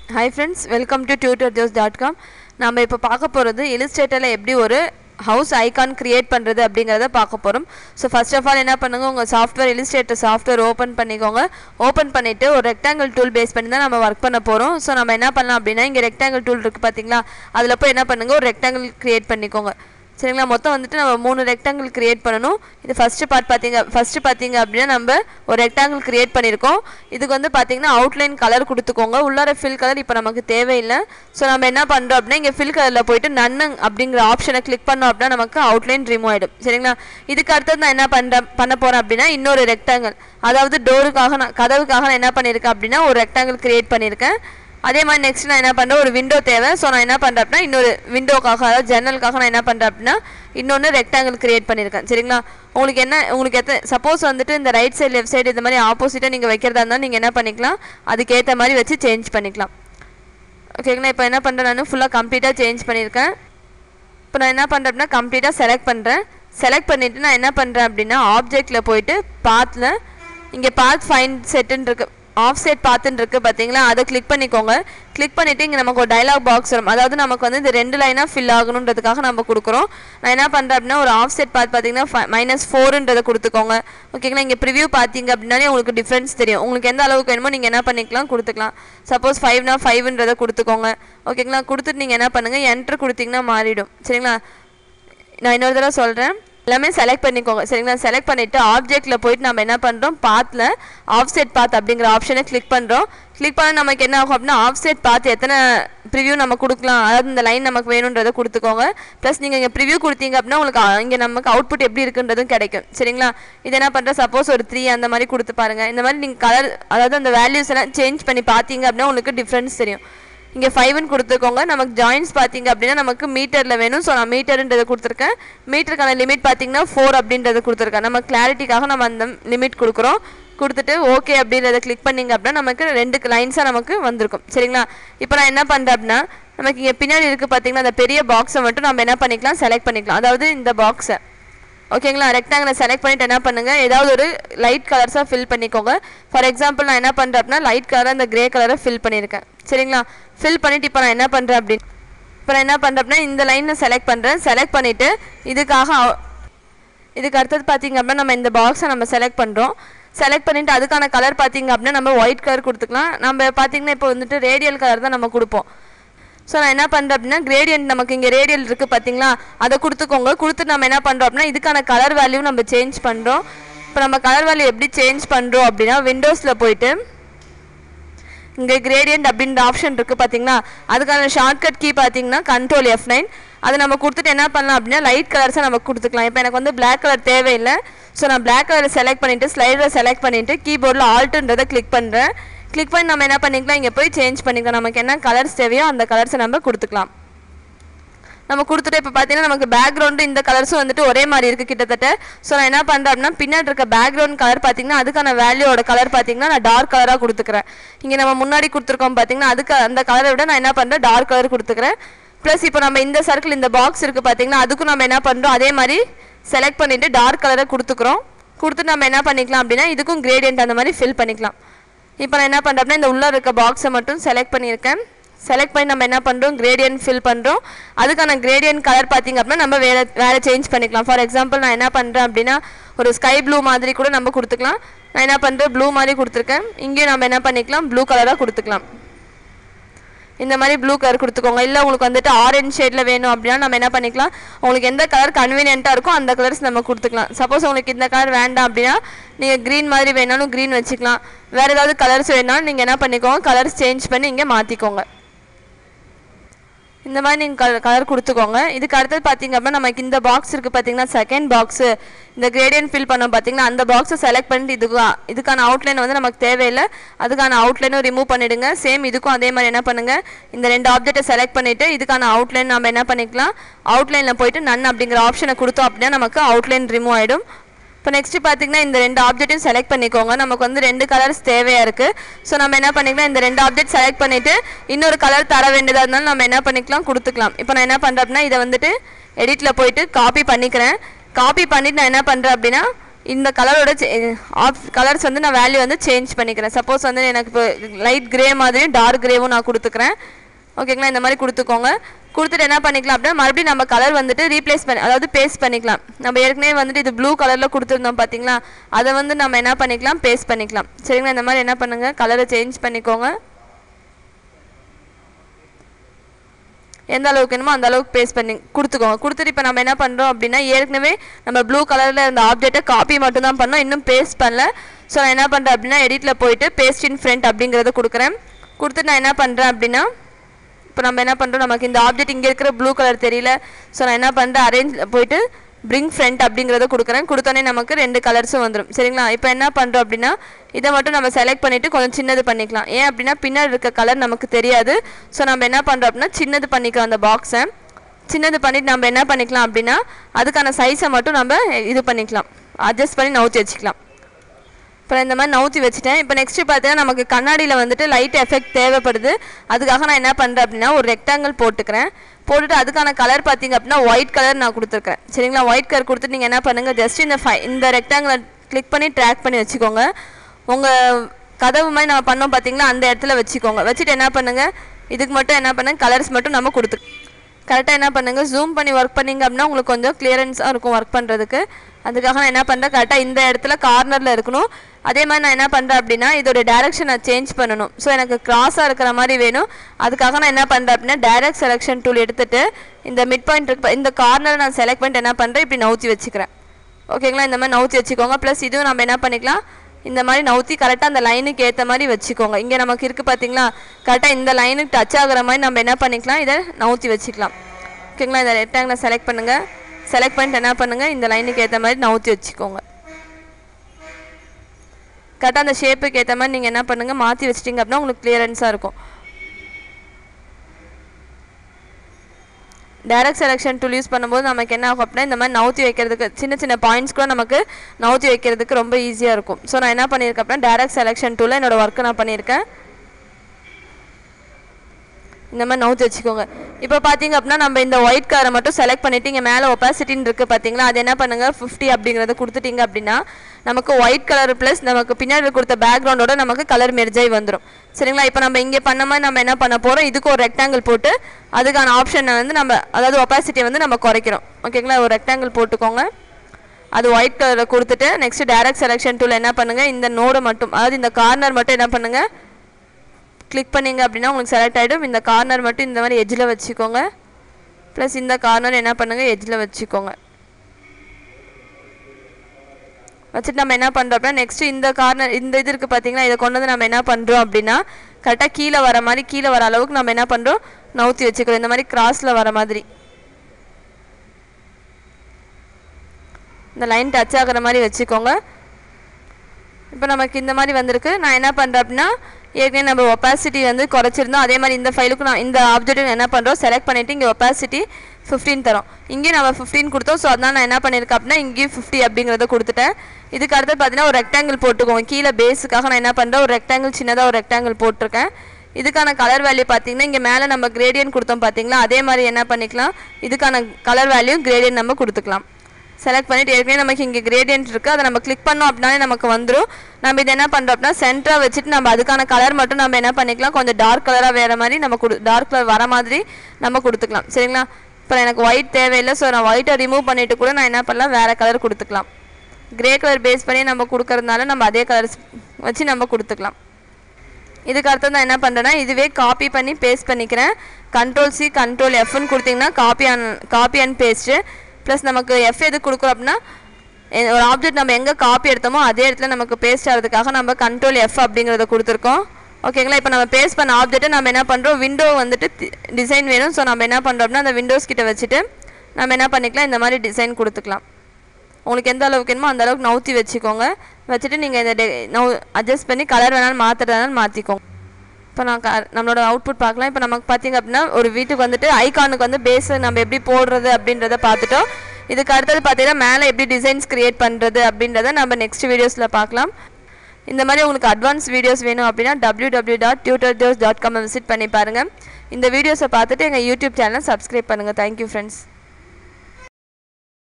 hi friends welcome to tutor Joes dot com நம்ம இப்போ பார்க்க போகிறது இலிஸ்ட்ரேட்டரில் எப்படி ஒரு ஹவுஸ் ஐகான் கிரியேட் பண்ணுறது அப்படிங்கிறத பார்க்க போகிறோம் ஸோ ஃபர்ஸ்ட் ஆஃப் ஆல் என்ன பண்ணுங்க உங்கள் சாஃப்ட்வேர் இலிஸ்ட்ரேட்டர் சாஃப்ட்வேர் ஓப்பன் பண்ணிக்கோங்க ஓப்பன் பண்ணிவிட்டு ஒரு ரெக்டாங்கிள் டூல் பேஸ் பண்ணி தான் நம்ம ஒர்க் பண்ண போகிறோம் ஸோ நம்ம என்ன பண்ணலாம் அப்படின்னா இங்கே ரெக்டாங்கிள் டூல் இருக்குது பார்த்தீங்களா அதில் போய் என்ன பண்ணுங்கள் ஒரு ரெக்டாங்கிள் கிரியேட் பண்ணிக்கோங்க சரிங்களா மொத்தம் வந்துட்டு நம்ம மூணு ரெக்டாங்கிள் கிரியேட் பண்ணணும் இது ஃபஸ்ட்டு பார்ட் பார்த்தீங்க ஃபஸ்ட்டு பார்த்தீங்க அப்படின்னா நம்ம ஒரு ரெக்டாங்கிள் கிரியேட் பண்ணியிருக்கோம் இதுக்கு வந்து பார்த்தீங்கன்னா அவுட்லைன் கலர் கொடுத்துக்கோங்க உள்ளார ஃபில் கலர் இப்போ நமக்கு தேவையில்லை ஸோ நம்ம என்ன பண்ணுறோம் அப்படின்னா இங்கே ஃபில் கலரில் போயிட்டு நன்னு அப்படிங்கிற ஆப்ஷனை கிளிக் பண்ணோம் அப்படின்னா நமக்கு அவுட்லைன் ரிமூவ் ஆகிடும் சரிங்களா இதுக்கு அடுத்தது நான் என்ன பண்ணுறேன் பண்ண போகிறேன் அப்படின்னா இன்னொரு ரெக்டாங்கிள் அதாவது டோருக்காக நான் கதவுக்காக நான் என்ன பண்ணியிருக்கேன் அப்படின்னா ஒரு ரெக்டாங்கிள் கிரியேட் பண்ணியிருக்கேன் அதே மாதிரி நெக்ஸ்ட் நான் என்ன பண்ணுறேன் ஒரு விண்டோ தேவை ஸோ நான் என்ன பண்ணுறேன் அப்படின்னா இன்னொரு விண்டோக்காக அதாவது ஜன்னலுக்காக நான் என்ன பண்ணுறேன் அப்படின்னா இன்னொன்று ரெக்டாங்கிள் கிரியேட் பண்ணியிருக்கேன் சரிங்களா உங்களுக்கு என்ன உங்களுக்கு எத்த சப்போஸ் வந்துட்டு இந்த ரைட் சைடு லெஃப்ட் சைடு இந்த மாதிரி ஆப்போசிட்டாக நீங்கள் வைக்கிறதா இருந்தால் நீங்கள் என்ன பண்ணிக்கலாம் அதுக்கேற்ற மாதிரி வச்சு சேஞ்ச் பண்ணிக்கலாம் ஓகேங்களா இப்போ என்ன பண்ணுறேன் நான் ஃபுல்லாக கம்ப்ளீட்டாக சேஞ்ச் பண்ணியிருக்கேன் இப்போ நான் என்ன பண்ணுறேன் அப்படின்னா கம்ப்ளீட்டாக செலக்ட் பண்ணுறேன் செலக்ட் பண்ணிவிட்டு நான் என்ன பண்ணுறேன் அப்படின்னா ஆப்ஜெக்டில் போயிட்டு பாத்தில் இங்கே பாத் ஃபைன் செட்டுன்னு இருக்கு ஆஃப் செட் பார்த்துன்னு இருக்குது பார்த்தீங்களா அதை கிளிக் பண்ணிக்கோங்க கிளிக் பண்ணிவிட்டு இங்கே நமக்கு ஒரு டைலாக் பாக்ஸ் வரும் அதாவது நமக்கு வந்து இந்த ரெண்டு லைனாக ஃபில் ஆகணுன்றதுக்காக நம்ம கொடுக்குறோம் நான் என்ன பண்ணுறேன் அப்படின்னா ஒரு ஆஃப் செட் பார்த்து பார்த்தீங்கன்னா மைனஸ் ஃபோருன்றதை கொடுத்துக்கோங்க ஓகேங்களா இங்கே ப்ரிவியூ பார்த்தீங்க அப்படின்னாலே உங்களுக்கு டிஃப்ரென்ஸ் தெரியும் உங்களுக்கு எந்த அளவுக்கு வேணுமோ நீங்கள் என்ன பண்ணிக்கலாம் கொடுத்துக்கலாம் சப்போஸ் ஃபைவ்னா ஃபைவ்ன்றதை கொடுத்துக்கோங்க ஓகேங்களா கொடுத்துட்டு நீங்கள் என்ன பண்ணுங்கள் என்ட்ரு கொடுத்தீங்கன்னா மாறிடும் சரிங்களா நான் இன்னொரு தடவை சொல்கிறேன் எல்லாமே செலக்ட் பண்ணிக்கோங்க சரிங்களா செலக்ட் பண்ணிவிட்டு ஆப்ஜெக்ட்டில் போயிட்டு நம்ம என்ன பண்ணுறோம் பாத்தில் ஆஃப்செட் பாத் அப்படிங்கிற ஆப்ஷனை கிளிக் பண்ணுறோம் கிளிக் பண்ண நமக்கு என்ன ஆகும் அப்படின்னா ஆஃப்செட் பார்த்து எத்தனை ப்ரிவ்யூ நம்ம கொடுக்கலாம் அதாவது இந்த லைன் நமக்கு வேணுன்றதை கொடுத்துக்கோங்க ப்ளஸ் நீங்கள் இங்கே ப்ரிவ்யூ கொடுத்தீங்க அப்படின்னா உங்களுக்கு இங்கே நமக்கு அவுட்புட் எப்படி இருக்குன்றதும் கிடைக்கும் சரிங்களா இது என்ன பண்ணுற சப்போஸ் ஒரு த்ரீ அந்த மாதிரி கொடுத்து பாருங்கள் இந்த மாதிரி நீங்கள் கலர் அதாவது அந்த வேல்யூஸ் எல்லாம் சேஞ்ச் பண்ணி பார்த்தீங்க அப்படின்னா உங்களுக்கு டிஃப்ரென்ஸ் தெரியும் இங்கே ஃபைவ்னு கொடுத்துக்கோங்க நமக்கு ஜாயின்ஸ் பார்த்தீங்க அப்படின்னா நமக்கு மீட்டரில் வேணும் ஸோ நான் மீட்டருன்றதை கொடுத்துருக்கேன் மீட்டருக்கான லிமிட் பார்த்தீங்கன்னா ஃபோர் அப்படின்றத கொடுத்துருக்கேன் நம்ம கிளாரிட்டிக்காக நம்ம அந்த லிமிட் கொடுக்குறோம் கொடுத்துட்டு ஓகே அப்படின்றத கிளிக் பண்ணிங்க அப்படின்னா நமக்கு ரெண்டு லைன்ஸாக நமக்கு வந்திருக்கும் சரிங்களா இப்போ நான் என்ன பண்ணுறேன் அப்படின்னா நமக்கு இங்கே பின்னாடி இருக்குது பார்த்தீங்கன்னா அந்த பெரிய பாக்ஸை மட்டும் நம்ம என்ன பண்ணிக்கலாம் செலக்ட் பண்ணிக்கலாம் அதாவது இந்த பாக்ஸை ஓகேங்களா ரெக்டாங்கிளை செலக்ட் பண்ணிட்டு என்ன பண்ணுங்கள் ஏதாவது ஒரு லைட் கலர்ஸாக ஃபில் பண்ணிக்கோங்க ஃபார் எக்ஸாம்பிள் நான் என்ன பண்ணுறேன் அப்படின்னா லைட் கலராக இந்த கிரே கலரை ஃபில் பண்ணியிருக்கேன் சரிங்களா ஃபில் பண்ணிவிட்டு இப்போ நான் என்ன பண்ணுறேன் அப்படின்னு இப்போ நான் என்ன பண்ணுறேன் அப்படின்னா இந்த லைனை செலக்ட் பண்ணுறேன் செலக்ட் பண்ணிவிட்டு இதுக்காக இதுக்கு அடுத்தது பார்த்திங்க அப்படின்னா நம்ம இந்த பாக்ஸை நம்ம செலக்ட் பண்ணுறோம் செலக்ட் பண்ணிவிட்டு அதுக்கான கலர் பார்த்திங்க அப்படின்னா நம்ம ஒயிட் கலர் கொடுத்துக்கலாம் நம்ம பார்த்திங்கன்னா இப்போ வந்துட்டு ரேடியல் கலர் தான் நம்ம கொடுப்போம் ஸோ நான் என்ன பண்ணுறேன் அப்படின்னா கிரேடியன்ட் நமக்கு இங்கே ரேடியல் இருக்குது பார்த்தீங்களா அதை கொடுத்துக்கோங்க கொடுத்துட்டு நம்ம என்ன பண்ணுறோம் அப்படின்னா இதுக்கான கலர் வேல்யூ நம்ம சேஞ்ச் பண்ணுறோம் இப்போ நம்ம கலர் வேல்யூ எப்படி சேஞ்ச் பண்ணுறோம் அப்படின்னா விண்டோஸில் போயிட்டு இங்கே கிரேடியன்ட் அப்படின்ற ஆப்ஷன் இருக்குது பார்த்தீங்களா அதுக்கான ஷார்ட்கட் கீ பார்த்தீங்கன்னா கண்ட்ரோல் எஃப் நைன் அதை நம்ம கொடுத்துட்டு என்ன பண்ணலாம் அப்படின்னா லைட் கலர்ஸை நம்ம கொடுத்துக்கலாம் இப்போ எனக்கு வந்து பிளாக் கலர் தேவையில்லை ஸோ நான் பிளாக் கலரை செலக்ட் பண்ணிவிட்டு ஸ்லைடரை செலக்ட் பண்ணிவிட்டு கீபோர்டில் ஆல்ட்டுன்றதை கிளிக் பண்ணுறேன் கிளிக் பண்ணி நம்ம என்ன பண்ணிக்கலாம் இங்கே போய் சேஞ்ச் பண்ணிக்கலாம் நமக்கு என்ன கலர்ஸ் தேவையோ அந்த கலர்ஸை நம்ம கொடுத்துக்கலாம் நம்ம கொடுத்துட்டு இப்போ பார்த்தீங்கன்னா நமக்கு பேக்ரவுண்டு இந்த கலர்ஸும் வந்துட்டு ஒரே மாதிரி இருக்குது கிட்டத்தட்ட ஸோ நான் என்ன பண்ணுறேன் அப்படின்னா பின்னாடி இருக்க பேக்ரவுண்ட் கலர் பார்த்தீங்கன்னா அதுக்கான வேல்யூவோட கலர் பார்த்தீங்கன்னா நான் டார்க் கலராக கொடுத்துக்கிறேன் இங்கே நம்ம முன்னாடி கொடுத்துருக்கோம் பார்த்தீங்கன்னா அதுக்கு அந்த கலரை விட நான் என்ன பண்ணுறேன் டார்க் கலர் கொடுத்துக்கிறேன் ப்ளஸ் இப்போ நம்ம இந்த சர்க்கிள் இந்த பாக்ஸ் இருக்குது பார்த்தீங்கன்னா அதுக்கும் நம்ம என்ன பண்ணுறோம் அதே மாதிரி செலக்ட் பண்ணிவிட்டு டார்க் கலரை கொடுத்துக்குறோம் கொடுத்துட்டு நம்ம என்ன பண்ணிக்கலாம் அப்படின்னா இதுக்கும் கிரேடியன்ட் அந்த மாதிரி ஃபில் பண்ணிக்கலாம் இப்போ நான் என்ன பண்ணுறேன் அப்படின்னா இந்த உள்ளே இருக்க பாக்ஸை மட்டும் செலக்ட் பண்ணியிருக்கேன் செலக்ட் பண்ணி நம்ம என்ன பண்ணுறோம் கிரேடியன்ட் ஃபில் பண்ணுறோம் அதுக்கான கிரேடியன்ட் கலர் பார்த்திங்க அப்படின்னா நம்ம வேறு வேறு சேஞ்ச் பண்ணிக்கலாம் ஃபார் எக்ஸாம்பிள் நான் என்ன பண்ணுறேன் அப்படின்னா ஒரு ஸ்கை ப்ளூ மாதிரி கூட நம்ம கொடுத்துக்கலாம் நான் என்ன பண்ணுறேன் ப்ளூ மாதிரி கொடுத்துருக்கேன் இங்கேயும் நம்ம என்ன பண்ணிக்கலாம் ப்ளூ கலராக கொடுத்துக்கலாம் இந்த மாதிரி ப்ளூ கலர் கொடுத்துக்கோங்க இல்லை உங்களுக்கு வந்துட்டு ஆரஞ்ச் ஷேடில் வேணும் அப்படின்னா நம்ம என்ன பண்ணிக்கலாம் உங்களுக்கு எந்த கலர் கன்வீனியண்ட்டாக இருக்கோ அந்த கலர்ஸ் நம்ம கொடுத்துக்கலாம் சப்போஸ் உங்களுக்கு இந்த கலர் வேண்டாம் அப்படின்னா நீங்கள் க்ரீன் மாதிரி வேணாலும் க்ரீன் வச்சுக்கலாம் வேறு ஏதாவது கலர்ஸ் வேணாலும் நீங்கள் என்ன பண்ணிக்கோங்க கலர்ஸ் சேஞ்ச் பண்ணி இங்கே மாற்றிக்கோங்க இந்த மாதிரி நீங்கள் கலர் கலர் கொடுத்துக்கோங்க இதுக்கு அடுத்தது பார்த்தீங்க அப்படின்னா நமக்கு இந்த பாக்ஸ் இருக்குது பார்த்தீங்கன்னா செகண்ட் பாக்ஸு இந்த கிரேடியன்ட் ஃபில் பண்ணோம் பார்த்தீங்கன்னா அந்த பாக்ஸை செலக்ட் பண்ணிட்டு இதுக்கு இதுக்கான அவுட்லைன் வந்து நமக்கு தேவையில்லை அதுக்கான அவுட்லைனும் ரிமூவ் பண்ணிவிடுங்க சேம் இதுக்கும் அதே மாதிரி என்ன பண்ணுங்கள் இந்த ரெண்டு ஆப்ஜெக்டை செலக்ட் பண்ணிவிட்டு இதுக்கான அவுட்லைன் நம்ம என்ன பண்ணிக்கலாம் அவுட்லைனில் போயிட்டு நன் அப்படிங்கிற ஆப்ஷனை கொடுத்தோம் அப்படின்னா நமக்கு அவுட்லைன் ரிமூவ் ஆகிடும் இப்போ நெக்ஸ்ட் பார்த்தீங்கன்னா இந்த ரெண்டு ஆப்ஜெக்ட்டையும் செலக்ட் பண்ணிக்கோங்க நமக்கு வந்து ரெண்டு கலர்ஸ் தேவையாக இருக்குது ஸோ நம்ம என்ன பண்ணிக்கலாம் இந்த ரெண்டு ஆப்ஜெக்ட் செலக்ட் பண்ணிவிட்டு இன்னொரு கலர் தர வேண்டியதாக இருந்தாலும் நம்ம என்ன பண்ணிக்கலாம் கொடுத்துக்கலாம் இப்போ நான் என்ன பண்ணுறேன் அப்படின்னா இதை வந்துட்டு எடிட்டில் போயிட்டு காப்பி பண்ணிக்கிறேன் காப்பி பண்ணிவிட்டு நான் என்ன பண்ணுறேன் அப்படின்னா இந்த கலரோட ஆப் கலர்ஸ் வந்து நான் வேல்யூ வந்து சேஞ்ச் பண்ணிக்கிறேன் சப்போஸ் வந்து எனக்கு இப்போ லைட் கிரே மாதிரியும் டார்க் கிரேவும் நான் கொடுத்துக்கிறேன் ஓகேங்களா இந்த மாதிரி கொடுத்துக்கோங்க கொடுத்துட்டு என்ன பண்ணிக்கலாம் அப்படின்னா மறுபடியும் நம்ம கலர் வந்துட்டு ரீப்ளேஸ் பண்ணி அதாவது பேஸ்ட் பண்ணிக்கலாம் நம்ம ஏற்கனவே வந்துட்டு இது ப்ளூ கலரில் கொடுத்துருந்தோம் பார்த்தீங்களா அதை வந்து நம்ம என்ன பண்ணிக்கலாம் பேஸ்ட் பண்ணிக்கலாம் சரிங்களா இந்த மாதிரி என்ன பண்ணுங்கள் கலரை சேஞ்ச் பண்ணிக்கோங்க எந்த அளவுக்கு வேணுமோ அந்த அளவுக்கு பேஸ்ட் பண்ணி கொடுத்துக்கோங்க கொடுத்துட்டு இப்போ நம்ம என்ன பண்ணுறோம் அப்படின்னா ஏற்கனவே நம்ம ப்ளூ கலரில் இருந்த ஆப்ஜெக்ட்டை காப்பி மட்டும் தான் பண்ணோம் இன்னும் பேஸ்ட் பண்ணல ஸோ நான் என்ன பண்ணுறேன் அப்படின்னா எடிட்டில் போயிட்டு பேஸ்ட் இன் ஃப்ரண்ட் அப்படிங்கிறத கொடுக்குறேன் கொடுத்துட்டு நான் என்ன பண்ணுறேன் அப்படின்னா இப்போ நம்ம என்ன பண்ணுறோம் நமக்கு இந்த ஆப்ஜெக்ட் இங்கே இருக்கிற ப்ளூ கலர் தெரியல ஸோ நான் என்ன பண்ணுறேன் அரேஞ்ச் போயிட்டு பிரிங் ஃப்ரண்ட் அப்படிங்கிறத கொடுக்குறேன் கொடுத்தோன்னே நமக்கு ரெண்டு கலர்ஸும் வந்துடும் சரிங்களா இப்போ என்ன பண்ணுறோம் அப்படின்னா இதை மட்டும் நம்ம செலக்ட் பண்ணிவிட்டு கொஞ்சம் சின்னது பண்ணிக்கலாம் ஏன் அப்படின்னா பின்னாடி இருக்க கலர் நமக்கு தெரியாது ஸோ நம்ம என்ன பண்ணுறோம் அப்படின்னா சின்னது பண்ணிக்கலாம் அந்த பாக்ஸை சின்னது பண்ணிட்டு நம்ம என்ன பண்ணிக்கலாம் அப்படின்னா அதுக்கான சைஸை மட்டும் நம்ம இது பண்ணிக்கலாம் அட்ஜஸ்ட் பண்ணி நவுத்தி வச்சுக்கலாம் இப்போ இந்த மாதிரி நவுத்தி வச்சுட்டேன் இப்போ நெக்ஸ்ட் பார்த்தீங்கன்னா நமக்கு கண்ணாடியில் வந்துட்டு லைட் எஃபெக்ட் தேவைப்படுது அதுக்காக நான் என்ன பண்ணுறேன் அப்படின்னா ஒரு ரெக்டாங்கிள் போட்டுக்கிறேன் போட்டுட்டு அதுக்கான கலர் பார்த்தீங்க அப்படின்னா ஒயிட் கலர் நான் கொடுத்துருக்கேன் சரிங்களா ஒயிட் கலர் கொடுத்துட்டு நீங்கள் என்ன பண்ணுங்கள் ஜஸ்ட் இந்த ஃபை இந்த ரெக்டாங்கிளை கிளிக் பண்ணி ட்ராக் பண்ணி வச்சுக்கோங்க உங்கள் கதவு மாதிரி நம்ம பண்ணோம் பார்த்தீங்களா அந்த இடத்துல வச்சுக்கோங்க வச்சுட்டு என்ன பண்ணுங்கள் இதுக்கு மட்டும் என்ன பண்ணுங்க கலர்ஸ் மட்டும் நம்ம கொடுத்து கரெக்டாக என்ன பண்ணுங்கள் ஜூம் பண்ணி ஒர்க் பண்ணீங்க அப்படின்னா உங்களுக்கு கொஞ்சம் கிளியரன்ஸாக இருக்கும் ஒர்க் பண்ணுறதுக்கு அதுக்காக நான் என்ன பண்ணுறேன் கரெக்டாக இந்த இடத்துல கார்னரில் இருக்கணும் அதே மாதிரி நான் என்ன பண்ணுறேன் அப்படின்னா இதோட டேரக்ஷனை சேஞ்ச் பண்ணணும் ஸோ எனக்கு கிராஸாக இருக்கிற மாதிரி வேணும் அதுக்காக நான் என்ன பண்ணுறேன் அப்படின்னா டைரக்ட் செலெக்ஷன் டூல் எடுத்துட்டு இந்த மிட் பாயிண்ட் இருக்கு இந்த கார்னரை நான் செலக்ட் பண்ணிட்டு என்ன பண்ணுறேன் இப்படி நவுத்தி வச்சுக்கிறேன் ஓகேங்களா இந்த மாதிரி நவுத்தி வச்சுக்கோங்க ப்ளஸ் இதுவும் நம்ம என்ன பண்ணிக்கலாம் இந்த மாதிரி நவுத்தி கரெக்டாக அந்த லைனுக்கு ஏற்ற மாதிரி வச்சுக்கோங்க இங்கே நமக்கு இருக்குது பார்த்தீங்களா கரெக்டாக இந்த லைனுக்கு டச் ஆகுற மாதிரி நம்ம என்ன பண்ணிக்கலாம் இதை நவுத்தி வச்சுக்கலாம் ஓகேங்களா இந்த ரெக்டாங்கில் செலக்ட் பண்ணுங்கள் செலக்ட் பண்ணிட்டு என்ன பண்ணுங்கள் இந்த லைனுக்கு ஏற்ற மாதிரி நவுத்தி வச்சுக்கோங்க கரெக்டாக அந்த ஷேப்புக்கு ஏற்ற மாதிரி நீங்கள் என்ன பண்ணுங்கள் மாற்றி வச்சிட்டிங்க அப்படின்னா உங்களுக்கு கிளியரன்ஸாக இருக்கும் டைரக்ட் செலெக்ஷன் டூல் யூஸ் பண்ணும்போது நமக்கு என்ன ஆகும் அப்படின்னா இந்த மாதிரி நவுத்தி வைக்கிறதுக்கு சின்ன சின்ன பாயிண்ட்ஸ் கூட நமக்கு நவுத்தி வைக்கிறதுக்கு ரொம்ப ஈஸியாக இருக்கும் ஸோ நான் என்ன பண்ணியிருக்கேன் அப்படின்னா டைரக்ட் செலெக்ஷன் டூலில் என்னோட ஒர்க்கு நான் பண்ணியிருக்கேன் இந்த மாதிரி நவுத்தி வச்சுக்கோங்க இப்போ பார்த்தீங்க அப்படின்னா நம்ம இந்த ஒயிட் கலரை மட்டும் செலக்ட் பண்ணிட்டு இங்கே மேலே ஒப்பாசிட்டின்னு இருக்குது பார்த்தீங்களா அது என்ன பண்ணுங்கள் ஃபிஃப்டி அப்படிங்கிறத கொடுத்துட்டீங்க அப்படின்னா நமக்கு ஒயிட் கலர் ப்ளஸ் நமக்கு பின்னாடி கொடுத்த பேக்ரவுண்டோட நமக்கு கலர் மெர்ஜாய் வந்துடும் சரிங்களா இப்போ நம்ம இங்கே பண்ண மாதிரி நம்ம என்ன பண்ண போகிறோம் இதுக்கு ஒரு ரெக்டாங்கிள் போட்டு அதுக்கான ஆப்ஷனை வந்து நம்ம அதாவது ஒப்பாசிட்டியை வந்து நம்ம குறைக்கிறோம் ஓகேங்களா ஒரு ரெக்டாங்கிள் போட்டுக்கோங்க அது ஒயிட் கலரில் கொடுத்துட்டு நெக்ஸ்ட் டைரக்ட் செலெக்ஷன் டூல் என்ன பண்ணுங்கள் இந்த நோடை மட்டும் அதாவது இந்த கார்னர் மட்டும் என்ன பண்ணுங்கள் கிளிக் பண்ணீங்க அப்படின்னா உங்களுக்கு செலக்ட் ஆகிடும் இந்த கார்னர் மட்டும் இந்த மாதிரி எஜ்ஜில் வச்சுக்கோங்க ப்ளஸ் இந்த கார்னர் என்ன பண்ணுங்கள் எஜ்ஜில் வச்சுக்கோங்க வச்சுட்டு நம்ம என்ன பண்ணுறோம் அப்படின்னா நெக்ஸ்ட்டு இந்த கார்னர் இந்த இது இருக்குது பார்த்தீங்கன்னா இதை கொண்டு வந்து நம்ம என்ன பண்ணுறோம் அப்படின்னா கரெக்டாக கீழே வர மாதிரி கீழே வர அளவுக்கு நம்ம என்ன பண்ணுறோம் நவுத்தி வச்சுக்கிறோம் இந்த மாதிரி கிராஸில் வர மாதிரி இந்த லைன் டச் ஆகுற மாதிரி வச்சுக்கோங்க இப்போ நமக்கு இந்த மாதிரி வந்திருக்கு நான் என்ன பண்ணுறேன் அப்படின்னா ஏற்கனவே நம்ம ஒப்பாசிட்டி வந்து குறைச்சிருந்தோம் அதே மாதிரி இந்த ஃபைலுக்கு நான் இந்த ஆப்ஜெக்ட் என்ன பண்ணுறோம் செலக்ட் பண்ணிவிட்டு இங்கே ஒப்பாசிட்டி ஃபிஃப்டீன் தரோம் இங்கேயும் நம்ம ஃபிஃப்டீன் கொடுத்தோம் ஸோ அதனால் நான் என்ன பண்ணியிருக்கேன் அப்படின்னா இங்கேயும் ஃபிஃப்டி அப்படிங்கிறத கொடுத்துட்டேன் இதுக்கு அடுத்து பார்த்தீங்கன்னா ஒரு ரெக்டாங்கிள் போட்டுக்கோங்க கீழே பேஸுக்காக நான் என்ன பண்ணுறேன் ஒரு ரெக்டாங்கிள் சின்னதாக ஒரு ரெக்டாங்கிள் போட்டிருக்கேன் இதுக்கான கலர் வேல்யூ பார்த்தீங்கன்னா இங்கே மேலே நம்ம கிரேடியன் கொடுத்தோம் பார்த்தீங்களா அதே மாதிரி என்ன பண்ணிக்கலாம் இதுக்கான கலர் வேல்யூ கிரேடியன் நம்ம கொடுத்துக்கலாம் செலக்ட் பண்ணிட்டு ஏற்கனவே நமக்கு இங்கே கிரேடியன்ட் இருக்குது அதை நம்ம கிளிக் பண்ணோம் அப்படின்னாலே நமக்கு வந்துடும் நம்ம இது என்ன பண்ணுறோம் அப்படின்னா சென்டராக வச்சுட்டு நம்ம அதுக்கான கலர் மட்டும் நம்ம என்ன பண்ணிக்கலாம் கொஞ்சம் டார்க் கலராக வேறு மாதிரி நம்ம கொடு டார்க் கலர் வர மாதிரி நம்ம கொடுத்துக்கலாம் சரிங்களா இப்போ எனக்கு ஒயிட் தேவையில்லை ஸோ நான் ஒயிட்டை ரிமூவ் பண்ணிவிட்டு கூட நான் என்ன பண்ணலாம் வேறு கலர் கொடுத்துக்கலாம் கிரே கலர் பேஸ் பண்ணி நம்ம கொடுக்கறதுனால நம்ம அதே கலர்ஸ் வச்சு நம்ம கொடுத்துக்கலாம் இதுக்கு அடுத்து நான் என்ன பண்ணுறேன்னா இதுவே காப்பி பண்ணி பேஸ்ட் பண்ணிக்கிறேன் கண்ட்ரோல் சி கண்ட்ரோல் எஃப்னு கொடுத்தீங்கன்னா copy and copy and paste plus நமக்கு எஃப் எது கொடுக்குறோம் அப்படின்னா எ- ஒரு ஆப்ஜெக்ட் நம்ம எங்கே காப்பி எடுத்தோமோ அதே இடத்துல நமக்கு பேஸ்ட் ஆகிறதுக்காக நம்ம கண்ட்ரோல் எஃப் அப்படிங்கிறத கொடுத்துருக்கோம் ஓகேங்களா இப்போ நம்ம பேஸ்ட் பண்ண ஆப்ஜெக்ட்டை நம்ம என்ன பண்ணுறோம் விண்டோ வந்துட்டு டிசைன் வேணும் ஸோ நம்ம என்ன பண்ணுறோம் அப்படின்னா அந்த விண்டோஸ் கிட்ட வச்சுட்டு நம்ம என்ன பண்ணிக்கலாம் இந்த மாதிரி டிசைன் கொடுத்துக்கலாம் உங்களுக்கு எந்த அளவுக்கு வேணுமோ அந்த அளவுக்கு நவுத்தி வச்சுக்கோங்க வச்சுட்டு நீங்கள் இந்த டெ நவு அட்ஜஸ்ட் பண்ணி கலர் வேணாலும் மாற்றுறதுனாலும் மாற்றிக்கோங்க இப்போ நான் க நம்மளோட அவுட்புட் பார்க்கலாம் இப்போ நமக்கு பார்த்தீங்க அப்படின்னா ஒரு வீட்டுக்கு வந்துட்டு ஐகானுக்கு வந்து பேஸ் நம்ம எப்படி போடுறது அப்படின்றத பார்த்துட்டோம் இதுக்கு அடுத்தது பார்த்தீங்கன்னா மேலே எப்படி டிசைன்ஸ் கிரியேட் பண்ணுறது அப்படின்றத நம்ம நெக்ஸ்ட் வீடியோஸில் பார்க்கலாம் இந்த மாதிரி உங்களுக்கு அட்வான்ஸ் வீடியோஸ் வேணும் அப்படின்னா W W dot tutor dot com visit பண்ணி பாருங்கள் இந்த வீடியோஸை பார்த்துட்டு எங்கள் யூடியூப் சேனலை சப்ஸ்கிரைப் பண்ணுங்கள் தேங்க்யூ ஃப்ரெண்ட்ஸ்